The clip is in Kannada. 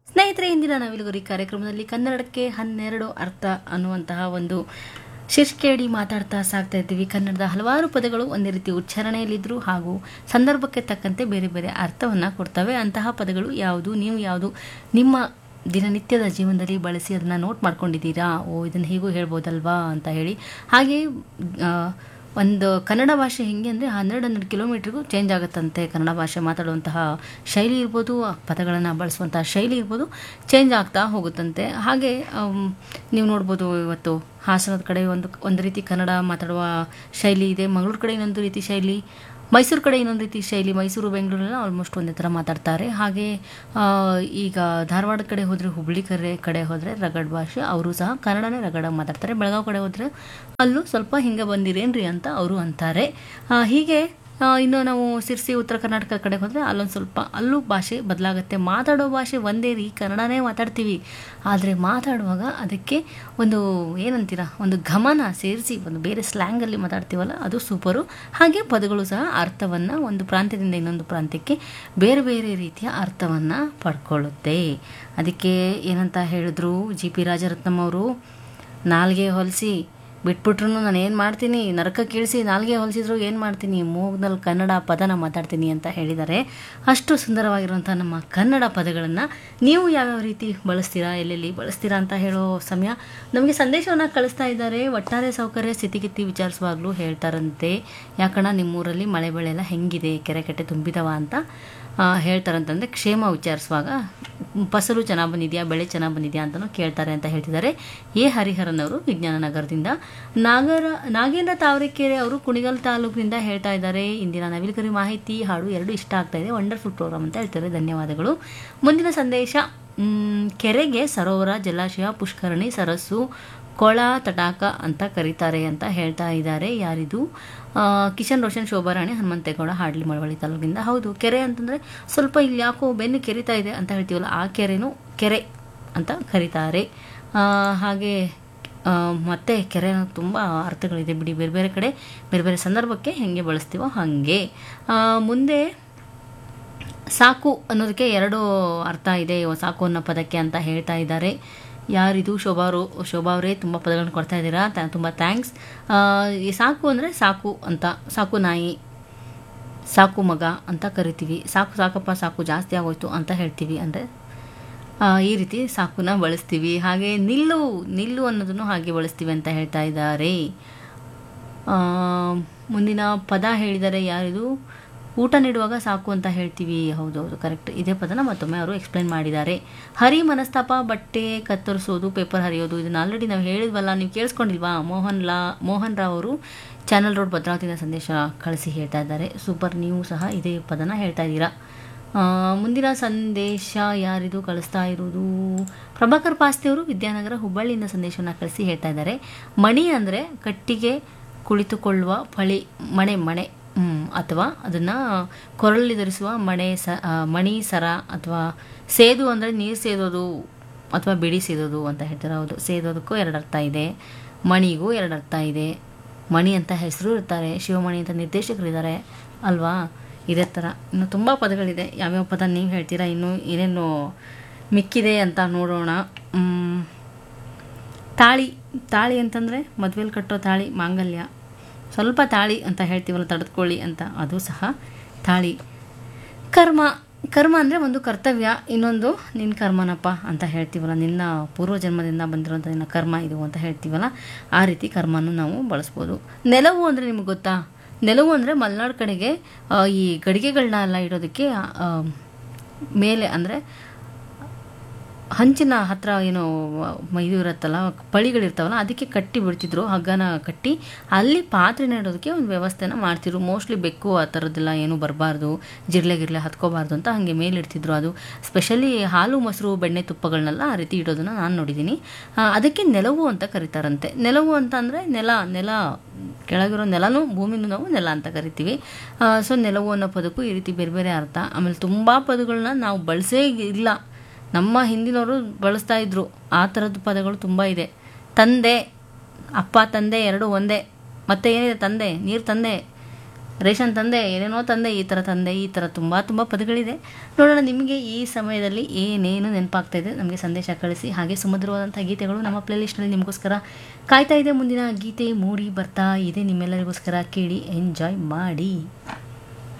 ಸ್ನೇಹಿತರೆ ಇಂದಿನ ನವಿಲುಗುರಿ ಕಾರ್ಯಕ್ರಮದಲ್ಲಿ ಕನ್ನಡಕ್ಕೆ ಹನ್ನೆರಡು ಅರ್ಥ ಅನ್ನುವಂತಹ ಒಂದು ಶೀರ್ಷಿಕೆಯಡಿ ಮಾತಾಡ್ತಾ ಸಾಗ್ತಾ ಇದ್ದೀವಿ ಕನ್ನಡದ ಹಲವಾರು ಪದಗಳು ಒಂದೇ ರೀತಿ ಉಚ್ಚಾರಣೆಯಲ್ಲಿದ್ದರೂ ಹಾಗೂ ಸಂದರ್ಭಕ್ಕೆ ತಕ್ಕಂತೆ ಬೇರೆ ಬೇರೆ ಅರ್ಥವನ್ನು ಕೊಡ್ತವೆ ಅಂತಹ ಪದಗಳು ಯಾವುದು ನೀವು ಯಾವುದು ನಿಮ್ಮ ದಿನನಿತ್ಯದ ಜೀವನದಲ್ಲಿ ಬಳಸಿ ಅದನ್ನು ನೋಟ್ ಮಾಡ್ಕೊಂಡಿದ್ದೀರಾ ಓ ಇದನ್ನು ಹೀಗೂ ಹೇಳ್ಬೋದಲ್ವಾ ಅಂತ ಹೇಳಿ ಹಾಗೆ ಆ, ಒಂದು ಕನ್ನಡ ಭಾಷೆ ಹೆಂಗೆ ಅಂದರೆ ಹನ್ನೆರಡು ಹನ್ನೆರಡು ಕಿಲೋಮೀಟ್ರಿಗೂ ಚೇಂಜ್ ಆಗುತ್ತಂತೆ ಕನ್ನಡ ಭಾಷೆ ಮಾತಾಡುವಂತಹ ಶೈಲಿ ಇರ್ಬೋದು ಆ ಪದಗಳನ್ನು ಬಳಸುವಂತಹ ಶೈಲಿ ಇರ್ಬೋದು ಚೇಂಜ್ ಆಗ್ತಾ ಹೋಗುತ್ತಂತೆ ಹಾಗೆ ಆಮ್, ನೀವು ನೋಡ್ಬೋದು ಇವತ್ತು ಹಾಸನದ ಕಡೆ ಒಂದು ಒಂದು ರೀತಿ ಕನ್ನಡ ಮಾತಾಡುವ ಶೈಲಿ ಇದೆ ಮಂಗಳೂರು ಕಡೆ ಇನ್ನೊಂದು ರೀತಿ ಶೈಲಿ ಮೈಸೂರು ಕಡೆ ಇನ್ನೊಂದು ರೀತಿ ಶೈಲಿ ಮೈಸೂರು ಬೆಂಗಳೂರೆಲ್ಲ ಆಲ್ಮೋಸ್ಟ್ ಒಂದೇ ಥರ ಮಾತಾಡ್ತಾರೆ ಹಾಗೆ ಆ, ಈಗ ಧಾರವಾಡ ಕಡೆ ಹೋದರೆ ಹುಬ್ಳಿ ಕಡೆ ಕಡೆ ಹೋದರೆ ರಗಡ್ ಭಾಷೆ ಅವರು ಸಹ ಕನ್ನಡನೇ ರಗಡಾಗಿ ಮಾತಾಡ್ತಾರೆ ಬೆಳಗಾವಿ ಕಡೆ ಹೋದರೆ ಅಲ್ಲೂ ಸ್ವಲ್ಪ ಹಿಂಗೆ ಬಂದಿರೇನ್ರಿ ಅಂತ ಅವರು ಅಂತಾರೆ ಆ, ಹೀಗೆ ಆ, ಇನ್ನು ನಾವು ಸಿರ್ಸಿ ಉತ್ತರ ಕರ್ನಾಟಕ ಕಡೆ ಹೋದರೆ ಅಲ್ಲೊಂದು ಸ್ವಲ್ಪ ಅಲ್ಲೂ ಭಾಷೆ ಬದಲಾಗುತ್ತೆ ಮಾತಾಡೋ ಭಾಷೆ ಒಂದೇ ರೀ ಕನ್ನಡನೇ ಮಾತಾಡ್ತೀವಿ ಆದರೆ ಮಾತಾಡುವಾಗ ಅದಕ್ಕೆ ಒಂದು ಏನಂತೀರ ಒಂದು ಗಮನ ಸೇರಿಸಿ ಒಂದು ಬೇರೆ ಸ್ಲ್ಯಾಂಗಲ್ಲಿ ಮಾತಾಡ್ತೀವಲ್ಲ ಅದು ಸೂಪರು ಹಾಗೆ ಪದಗಳು ಸಹ ಅರ್ಥವನ್ನು ಒಂದು ಪ್ರಾಂತ್ಯದಿಂದ ಇನ್ನೊಂದು ಪ್ರಾಂತ್ಯಕ್ಕೆ ಬೇರೆ ಬೇರೆ ರೀತಿಯ ಅರ್ಥವನ್ನು ಪಡ್ಕೊಳ್ಳುತ್ತೆ ಅದಕ್ಕೆ ಏನಂತ ಹೇಳಿದ್ರು ಜಿ ಪಿ ರಾಜರತ್ನಂ ಅವರು ನಾಲ್ಗೆ ಹೊಲಿಸಿ ಬಿಟ್ಬಿಟ್ರು ನಾನು ಏನು ಮಾಡ್ತೀನಿ ನರಕ ಕೀಳಿಸಿ ನಾಲ್ಗೆ ಹೊಲಿಸಿದ್ರು ಏನು ಮಾಡ್ತೀನಿ ಮೂಗ್ನಲ್ಲಿ ಕನ್ನಡ ಪದನ ಮಾತಾಡ್ತೀನಿ ಅಂತ ಹೇಳಿದ್ದಾರೆ ಅಷ್ಟು ಸುಂದರವಾಗಿರುವಂಥ ನಮ್ಮ ಕನ್ನಡ ಪದಗಳನ್ನು ನೀವು ಯಾವ್ಯಾವ ರೀತಿ ಬಳಸ್ತೀರಾ ಎಲ್ಲೆಲ್ಲಿ ಬಳಸ್ತೀರಾ ಅಂತ ಹೇಳೋ ಸಮಯ ನಮಗೆ ಸಂದೇಶವನ್ನು ಕಳಿಸ್ತಾ ಇದ್ದಾರೆ ಒಟ್ಟಾರೆ ಸೌಕರ್ಯ ಸ್ಥಿತಿಗಿತ್ತಿ ವಿಚಾರಿಸುವಾಗಲೂ ಹೇಳ್ತಾರಂತೆ ಯಾಕಣ್ಣ ನಿಮ್ಮೂರಲ್ಲಿ ಮಳೆ ಬೆಳೆ ಎಲ್ಲ ಹೆಂಗಿದೆ ಕೆರೆ ಕಟ್ಟೆ ತುಂಬಿದವ ಅಂತ ಆ, ಹೇಳ್ತಾರಂತಂದರೆ ಕ್ಷೇಮ ವಿಚಾರಿಸುವಾಗ ಫಸಲು ಚೆನ್ನಾಗಿ ಬಂದಿದೆಯಾ ಬೆಳೆ ಚೆನ್ನಾಗಿ ಬಂದಿದೆಯಾ ಅಂತಲೂ ಕೇಳ್ತಾರೆ ಅಂತ ಹೇಳ್ತಿದ್ದಾರೆ ಎ ಹರಿಹರನ್ ಅವರು ವಿಜ್ಞಾನ ನಗರದಿಂದ ನಾಗರ ನಾಗೇಂದ್ರ ತಾವರೆಕೆರೆ ಅವರು ಕುಣಿಗಲ್ ತಾಲೂಕಿನಿಂದ ಹೇಳ್ತಾ ಇದ್ದಾರೆ ಇಂದಿನ ನವಿಲುಗರಿ ಮಾಹಿತಿ ಹಾಡು ಎರಡು ಇಷ್ಟ ಆಗ್ತಾ ಇದೆ ವಂಡರ್ಫುಲ್ ಪ್ರೋಗ್ರಾಮ್ ಅಂತ ಹೇಳ್ತಾರೆ ಧನ್ಯವಾದಗಳು ಮುಂದಿನ ಸಂದೇಶ ಮ್, ಕೆರೆಗೆ ಸರೋವರ ಜಲಾಶಯ ಪುಷ್ಕರಣಿ ಸರಸ್ಸು ಕೊಳ ತಟಾಕ ಅಂತ ಕರೀತಾರೆ ಅಂತ ಹೇಳ್ತಾ ಇದ್ದಾರೆ ಯಾರಿದು ಆ, ಕಿಶನ್ ರೋಷನ್ ಶೋಭಾರಾಣಿ ಹನುಮಂತೇಗೌಡ ಹಾಡ್ಲಿ ಮಳವಳ್ಳಿ ತಾಲೂಕಿನಿಂದ ಹೌದು ಕೆರೆ ಅಂತಂದರೆ ಸ್ವಲ್ಪ ಇಲ್ಲಿ ಯಾಕೋ ಬೆನ್ನು ಕೆರಿತಾ ಇದೆ ಅಂತ ಹೇಳ್ತೀವಲ್ಲ ಆ ಕೆರೆನೂ ಕೆರೆ ಅಂತ ಕರೀತಾರೆ ಆ, ಹಾಗೆ ಆ, ಮತ್ತೆ ಕೆರೆ ತುಂಬ ಅರ್ಥಗಳಿದೆ ಬಿಡಿ ಬೇರೆ ಬೇರೆ ಕಡೆ ಬೇರೆ ಬೇರೆ ಸಂದರ್ಭಕ್ಕೆ ಹೆಂಗೆ ಬಳಸ್ತೀವೋ ಹಾಗೆ ಆ, ಮುಂದೆ ಸಾಕು ಅನ್ನೋದಕ್ಕೆ ಎರಡು ಅರ್ಥ ಇದೆ ಇವ ಸಾಕು ಅನ್ನೋ ಪದಕ್ಕೆ ಅಂತ ಹೇಳ್ತಾ ಇದ್ದಾರೆ ಯಾರಿದು ಶೋಭಾ ಅವರು ಶೋಭಾ ಅವರೇ ತುಂಬ ಪದಗಳನ್ನು ಕೊಡ್ತಾ ಇದ್ದೀರಾ ತ- ತುಂಬ ಥ್ಯಾಂಕ್ಸ್ ಈ ಸಾಕು ಅಂದರೆ ಸಾಕು ಅಂತ ಸಾಕು ನಾಯಿ ಸಾಕು ಮಗ ಅಂತ ಕರಿತೀವಿ ಸಾಕು ಸಾಕಪ್ಪ ಸಾಕು ಜಾಸ್ತಿ ಆಗೋಯ್ತು ಅಂತ ಹೇಳ್ತೀವಿ ಅಂದರೆ ಈ ರೀತಿ ಸಾಕುನ ಬಳಸ್ತೀವಿ ಹಾಗೆ ನಿಲ್ಲು ನಿಲ್ಲು ಅನ್ನೋದನ್ನು ಹಾಗೆ ಬಳಸ್ತೀವಿ ಅಂತ ಹೇಳ್ತಾ ಇದ್ದಾರೆ ಆ, ಮುಂದಿನ ಪದ ಹೇಳಿದರೆ ಯಾರಿದು ಊಟ ನೀಡುವಾಗ ಸಾಕು ಅಂತ ಹೇಳ್ತೀವಿ ಹೌದು ಹೌದು ಕರೆಕ್ಟ್ ಇದೇ ಪದನ ಮತ್ತೊಮ್ಮೆ ಅವರು ಎಕ್ಸ್ಪ್ಲೈನ್ ಮಾಡಿದ್ದಾರೆ ಹರಿ ಮನಸ್ತಾಪ ಬಟ್ಟೆ ಕತ್ತರಿಸೋದು ಪೇಪರ್ ಹರಿಯೋದು ಇದನ್ನ ಆಲ್ರೆಡಿ ನಾವು ಹೇಳಿದ್ವಲ್ಲ ನೀವು ಕೇಳಿಸ್ಕೊಂಡಿಲ್ವಾ ಮೋಹನ್ ಲಾ ಮೋಹನ್ ರಾವ್ ಅವರು ಚಾನಲ್ ರೋಡ್ ಭದ್ರಾವತಿಯಿಂದ ಸಂದೇಶ ಕಳಿಸಿ ಹೇಳ್ತಾ ಇದ್ದಾರೆ ಸೂಪರ್ ನೀವು ಸಹ ಇದೇ ಪದನ ಹೇಳ್ತಾ ಇದ್ದೀರಾ ಆ, ಮುಂದಿನ ಸಂದೇಶ ಯಾರಿದು ಕಳಿಸ್ತಾ ಇರೋದು ಪ್ರಭಾಕರ್ ಪಾಸ್ತಿ ಅವರು ವಿದ್ಯಾನಗರ ಹುಬ್ಬಳ್ಳಿಯಿಂದ ಸಂದೇಶವನ್ನು ಕಳಿಸಿ ಹೇಳ್ತಾ ಇದ್ದಾರೆ ಮಣಿ ಅಂದರೆ ಕಟ್ಟಿಗೆ ಕುಳಿತುಕೊಳ್ಳುವ ಫಳಿ ಮಣೆ ಮಣೆ ಹ್ಮ್, ಅಥವಾ ಅದನ್ನು ಕೊರಳಲ್ಲಿ ಧರಿಸುವ ಮಣೆ ಸ ಆ, ಮಣಿ ಸರ ಅಥವಾ ಸೇದು ಅಂದರೆ ನೀರು ಸೇದೋದು ಅಥವಾ ಬಿಡಿ ಸೇದೋದು ಅಂತ ಹೇಳ್ತಾರೆ ಹೌದು ಸೇದೋದಕ್ಕೂ ಎರಡು ಅರ್ಥ ಇದೆ ಮಣಿಗೂ ಎರಡು ಅರ್ಥ ಇದೆ ಮಣಿ ಅಂತ ಹೆಸರು ಇರ್ತಾರೆ ಶಿವಮಣಿ ಅಂತ ನಿರ್ದೇಶಕರಿದ್ದಾರೆ ಅಲ್ವಾ ಇದೇ ಥರ ಇನ್ನು ತುಂಬ ಪದಗಳಿದೆ ಯಾವ್ಯಾವ ಪದ ನೀವು ಹೇಳ್ತೀರಾ ಇನ್ನು ಏನೇನು ಮಿಕ್ಕಿದೆ ಅಂತ ನೋಡೋಣ ಮ್, ತಾಳಿ ತಾಳಿ ಅಂತಂದರೆ ಮದುವೆಲಿ ಕಟ್ಟೋ ತಾಳಿ ಮಾಂಗಲ್ಯ ಸ್ವಲ್ಪ ತಾಳಿ ಅಂತ ಹೇಳ್ತೀವಲ್ಲ ತಡೆದುಕೊಳ್ಳಿ ಅಂತ ಅದು ಸಹ ತಾಳಿ ಕರ್ಮ ಕರ್ಮ ಅಂದರೆ ಒಂದು ಕರ್ತವ್ಯ ಇನ್ನೊಂದು ನಿನ್ನ ಕರ್ಮನಪ್ಪ ಅಂತ ಹೇಳ್ತೀವಲ್ಲ ನಿನ್ನ ಪೂರ್ವಜನ್ಮದಿಂದ ಬಂದಿರುವಂಥ ನಿನ್ನ ಕರ್ಮ ಇದು ಅಂತ ಹೇಳ್ತೀವಲ್ಲ ಆ ರೀತಿ ಕರ್ಮನೂ ನಾವು ಬಳಸ್ಬೋದು ನೆಲವು ಅಂದರೆ ನಿಮಗೆ ಗೊತ್ತಾ ನೆಲವು ಅಂದರೆ ಮಲೆನಾಡು ಕಡೆಗೆ ಆ, ಈ ಗಡಿಗೆಗಳನ್ನ ಎಲ್ಲ ಇಡೋದಕ್ಕೆ ಆ, ಮೇಲೆ ಅಂದರೆ ಹಂಚಿನ ಹತ್ರ ಏನೋ ಮ- ಇದು ಇರುತ್ತಲ್ಲ ಪಳಿಗಳಿರ್ತಾವಲ್ಲ ಅದಕ್ಕೆ ಕಟ್ಟಿ ಬಿಡ್ತಿದ್ರು ಹಗ್ಗನ ಕಟ್ಟಿ ಅಲ್ಲಿ ಪಾತ್ರೆ ನೆಡೋದಕ್ಕೆ ಒಂದು ವ್ಯವಸ್ಥೆನ ಮಾಡ್ತಿದ್ರು ಮೋಸ್ಟ್ಲಿ ಬೆಕ್ಕು ಆ ಥರದ್ದೆಲ್ಲ ಏನು ಬರಬಾರ್ದು ಜಿರ್ಲೆ ಗಿರ್ಲೆ ಹತ್ಕೋಬಾರ್ದು ಅಂತ ಹಾಗೆ ಮೇಲಿಡ್ತಿದ್ರು ಅದು ಸ್ಪೆಷಲಿ ಹಾಲು ಮೊಸರು ಬೆಣ್ಣೆ ತುಪ್ಪಗಳನ್ನೆಲ್ಲ ಆ ರೀತಿ ಇಡೋದನ್ನ ನಾನು ನೋಡಿದ್ದೀನಿ ಆ, ಅದಕ್ಕೆ ನೆಲವು ಅಂತ ಕರೀತಾರಂತೆ ನೆಲವು ಅಂತ ಅಂದರೆ ನೆಲ ನೆಲ ಕೆಳಗಿರೋ ನೆಲನೂ ಭೂಮಿನೂ ನಾವು ನೆಲ ಅಂತ ಕರಿತೀವಿ ಸೊ ನೆಲವು ಅನ್ನೋ ಪದಕ್ಕೂ ಈ ರೀತಿ ಬೇರೆ ಬೇರೆ ಅರ್ಥ ಆಮೇಲೆ ತುಂಬ ಪದಗಳನ್ನ ನಾವು ಬಳಸೇ ಇಲ್ಲ ನಮ್ಮ ಹಿಂದಿನವರು ಬಳಸ್ತಾ ಇದ್ರು ಆ ಥರದ ಪದಗಳು ತುಂಬ ಇದೆ ತಂದೆ ಅಪ್ಪ ತಂದೆ ಎರಡು ಒಂದೇ ಮತ್ತೆ ಏನಿದೆ ತಂದೆ ನೀರು ತಂದೆ ರೇಷನ್ ತಂದೆ ಏನೇನೋ ತಂದೆ ಈ ಥರ ತಂದೆ ಈ ಥರ ತುಂಬ ತುಂಬ ಪದಗಳಿದೆ ನೋಡೋಣ ನಿಮಗೆ ಈ ಸಮಯದಲ್ಲಿ ಏನೇನು ನೆನಪಾಗ್ತಾ ಇದೆ ನಮಗೆ ಸಂದೇಶ ಕಳಿಸಿ ಹಾಗೆ ಸುಮಧುರವಾದಂಥ ಗೀತೆಗಳು ನಮ್ಮ ಪ್ಲೇಲಿಸ್ಟ್ನಲ್ಲಿ ನಿಮಗೋಸ್ಕರ ಕಾಯ್ತಾ ಇದೆ ಮುಂದಿನ ಗೀತೆ ಮೂಡಿ ಬರ್ತಾ ಇದೆ ನಿಮ್ಮೆಲ್ಲರಿಗೋಸ್ಕರ ಕೇಳಿ ಎಂಜಾಯ್ ಮಾಡಿ